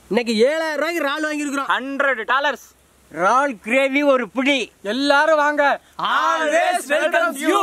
இன்னைக்கு ஏழாயிரம் ரூபாய்க்கு இறால் வாங்கியிருக்கிறோம் ஹண்ட்ரட் டாலர்ஸ் இறால் கிரேவி ஒரு பிடி எல்லாரும் வாங்க ஆல்வேஸ் வெல்கம் யூ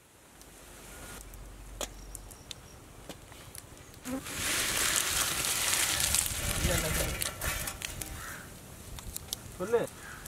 சொல்லு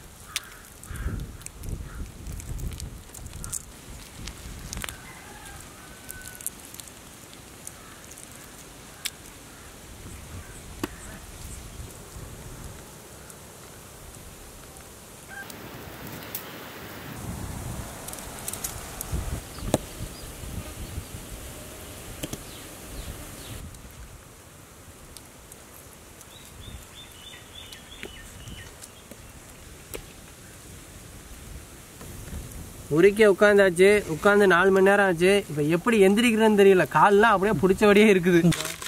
உரிக்க உட்காந்தாச்சு உட்காந்து நாலு மணி நேரம் ஆச்சு இப்போ எப்படி எந்திரிக்கிறேன்னு தெரியல கால்லாம் அப்படியே பிடிச்சபடியே இருக்குது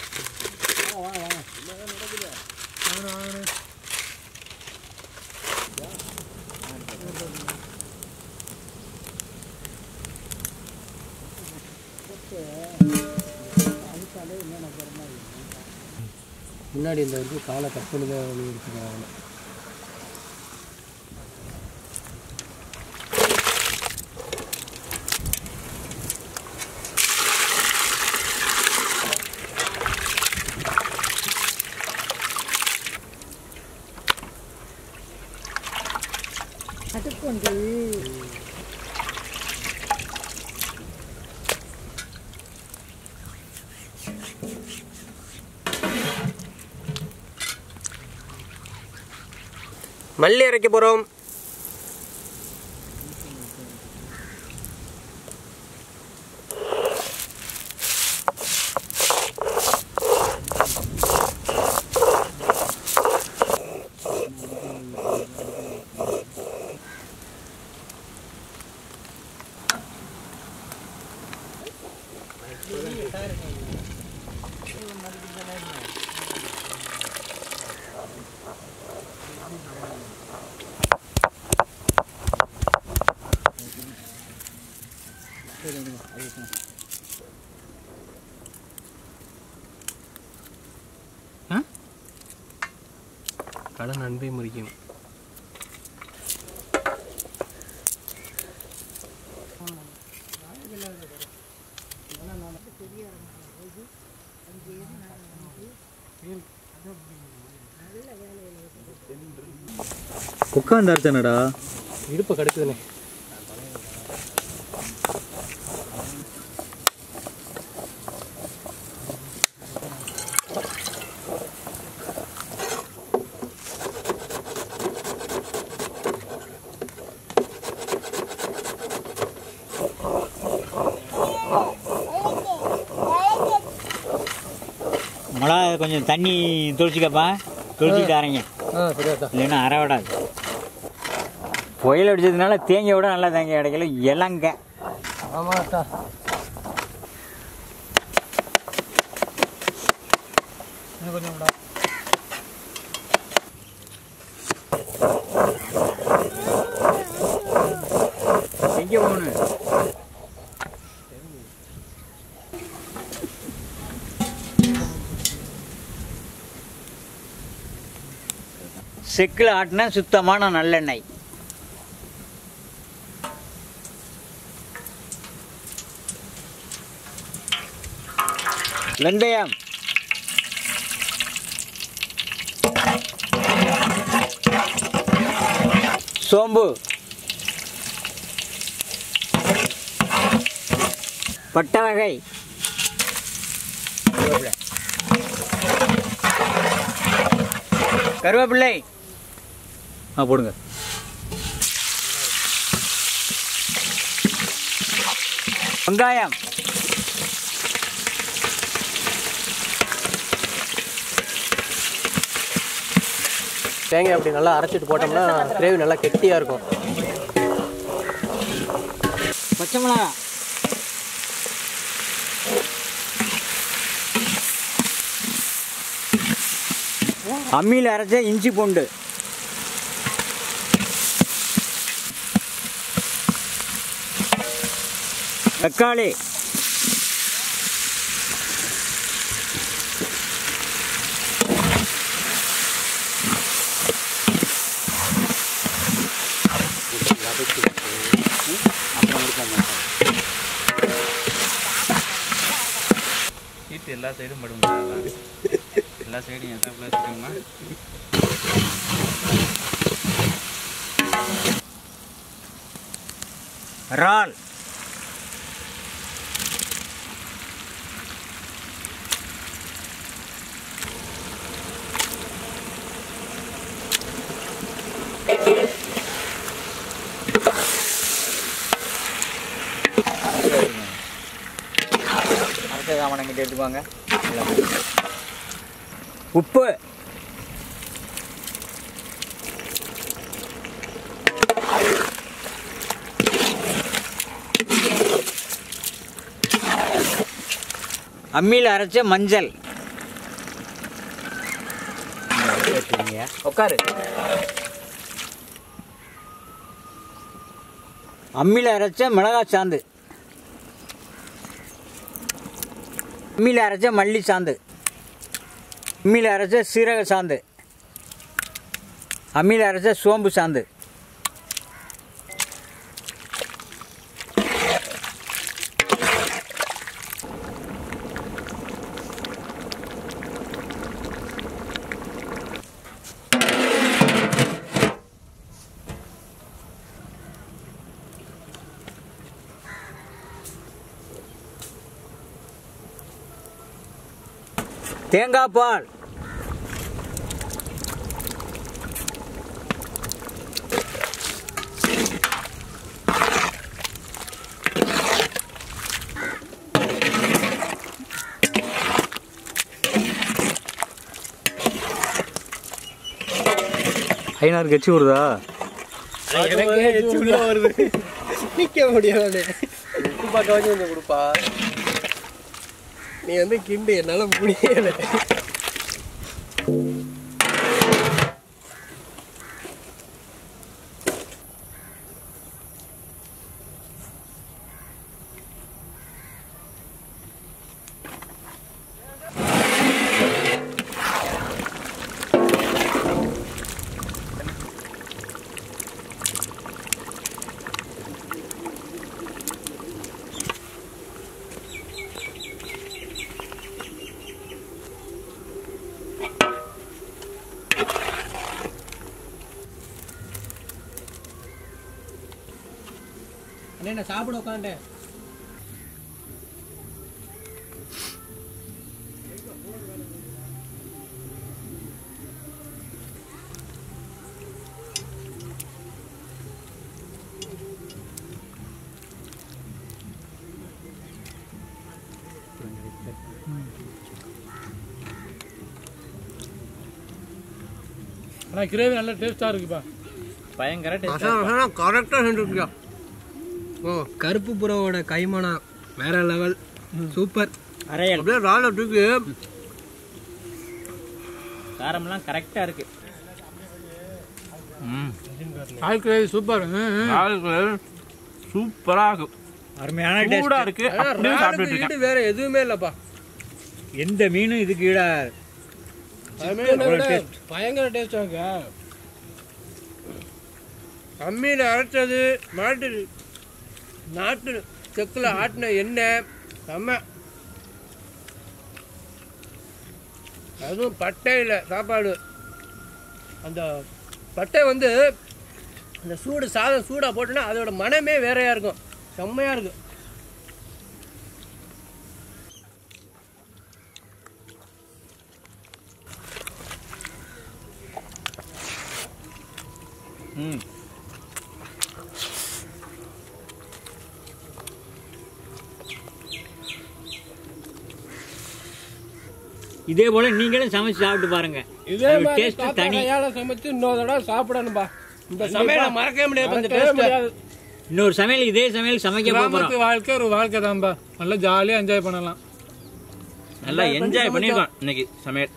முன்னாடி இந்த வந்து காலை கட் பண்ணி தான் இருக்குது மல்லி அரைக்க போகிறோம் கடன் அன்பை முறிக்கும் உட்காந்து அர்த்தனடா இடுப்பு கடுக்குதுண்ணே மிளகா கொஞ்சம் தண்ணி தொளிச்சிக்கப்பா தொளிச்சிட்டு அரைங்க ஆ சரியாத்தா இல்லைன்னா அரைவிடாது புயல் அடிச்சதுனால தேங்காய் விட நல்லா தேங்காய் கிடைக்கல இலங்க ஆமாத்தா எங்கே போகணும் செக்கில் ஆட்டின சுத்தமான நல்லெண்ணெய் வெந்தயம் சோம்பு பட்டை வகை கருவேப்பிள்ளை ஆ போடுங்க வெங்காயம் தேங்காய் அப்படி நல்லா அரைச்சிட்டு போட்டோம்னா கிரேவி நல்லா கெட்டியாக இருக்கும் பச்சை மிளகா அம்மியில் அரைச்ச இஞ்சி பூண்டு தக்காளி எல்லா சைடும் படுங்க எல்லா சைடும் எத்தனை வச்சுக்கோங்க இறால் அடுத்த சாமான் கிட்ட எடுத்துக்கோங்க உப்பு அம்மியில் அரைச்ச மஞ்சள் உட்காரு அம்மியில் அரைச்ச மிளகாய் சாந்து அம்மியில் அரைச்ச மல்லி சாந்து அம்மியில் அரைச்ச சீரக சாந்து அம்மியில் அரைச்ச சோம்பு சாந்து தேங்காய் பால் ஐநாறு கட்சி வருதா வருது நிக்க முடியாது உப்பு பார்க்க வச்சு கொஞ்சம் கொடுப்பா நீ வந்து கிண்டு என்னால முடியல அண்ணே நான் சாப்பிட உட்காந்துட்டேன் ஆனால் கிரேவி நல்ல டேஸ்ட்டாக இருக்குப்பா பயங்கர கரெக்டாக செஞ்சுருக்கியா ஓ கருப்பு புறவோட கைமணா வேற லெவல் சூப்பர் அரையல் அப்படியே ராலை தூக்கி காரம்லாம் கரெக்டாக இருக்கு ஆல் கிரேவி சூப்பர் சூப்பரா இருக்கும் அருமையான சூடா டேஸ்ட் இருக்கு அப்படியே சாப்பிட்டுட்டு இருக்கேன் ஈடு வேற எதுவுமே இல்லப்பா எந்த மீனும் இதுக்கு ஈடா பயங்கர டேஸ்ட் இருக்கு அம்மியில் அரைச்சது மாட்டு நாட்டு செக்கில் ஆட்டின எண்ணெய் செம்ம அதுவும் பட்டையில் சாப்பாடு அந்த பட்டை வந்து அந்த சூடு சாதம் சூடாக போட்டோன்னா அதோட மனமே வேறையாக இருக்கும் செம்மையாக இருக்கும் ம் இதே போல நீங்களும் சமைச்சு சாப்பிட்டு பாருங்க இதே அது மாதிரி taste தாத்தா தனி. கையால சமைச்சு இன்னொரு தடவை சாப்பிடணும்பா இந்த சமையலை மறக்கவே முடியாது இந்த மறக்கவே taste. முடியாது. இன்னொரு சமையல் இதே சமையல் சமைக்க போறோம் கிராமத்து வாழ்க்கை ஒரு வாழ்க்கை தான்பா நல்லா ஜாலியாக என்ஜாய் பண்ணலாம் நல்லா என்ஜாய் பண்ணிருக்கோம் இன்னைக்கு சமையல்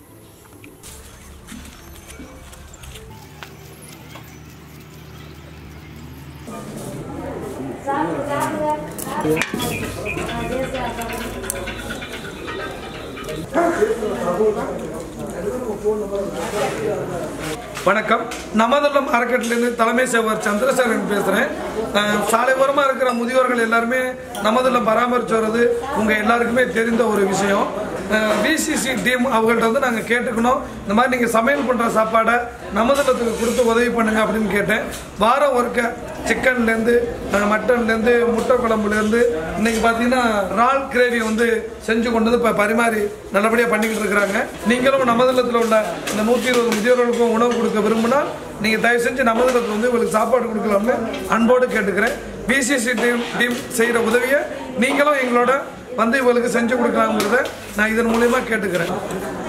வணக்கம் நமதல்லம் அறக்கட்டிலேருந்து தலைமை சேவர் சந்திரசேகரன் பேசுகிறேன் சாலை ஓரமாக இருக்கிற முதியோர்கள் எல்லாருமே நமதல்லம் பராமரித்து வர்றது உங்கள் எல்லாருக்குமே தெரிந்த ஒரு விஷயம் விசிசி டீம் அவங்கள்ட்ட வந்து நாங்கள் கேட்டுக்கணும் இந்த மாதிரி நீங்கள் சமையல் பண்ணுற சாப்பாடை நமதளத்துக்கு கொடுத்து உதவி பண்ணுங்க அப்படின்னு கேட்டேன் வாரம் ஒருக்க சிக்கன்லேருந்து மட்டன்லேருந்து முட்டை குழம்புலேருந்து இன்னைக்கு பார்த்தீங்கன்னா ரால் கிரேவி வந்து செஞ்சு கொண்டு வந்து இப்போ பரிமாறி நல்லபடியாக பண்ணிக்கிட்டு இருக்கிறாங்க நீங்களும் நமதளத்தில் உள்ள இந்த நூற்றி இருபது முதியோர்களுக்கும் உணவு கொடுக்க விரும்பினா நீங்கள் தயவு செஞ்சு நமதளத்தில் வந்து உங்களுக்கு சாப்பாடு கொடுக்கலாம்னு அன்போடு கேட்டுக்கிறேன் பிசிசி டீம் டீம் செய்கிற உதவியை நீங்களும் எங்களோட வந்து இவங்களுக்கு செஞ்சு கொடுக்கலாங்கிறத நான் இதன் மூலியமாக கேட்டுக்கிறேன்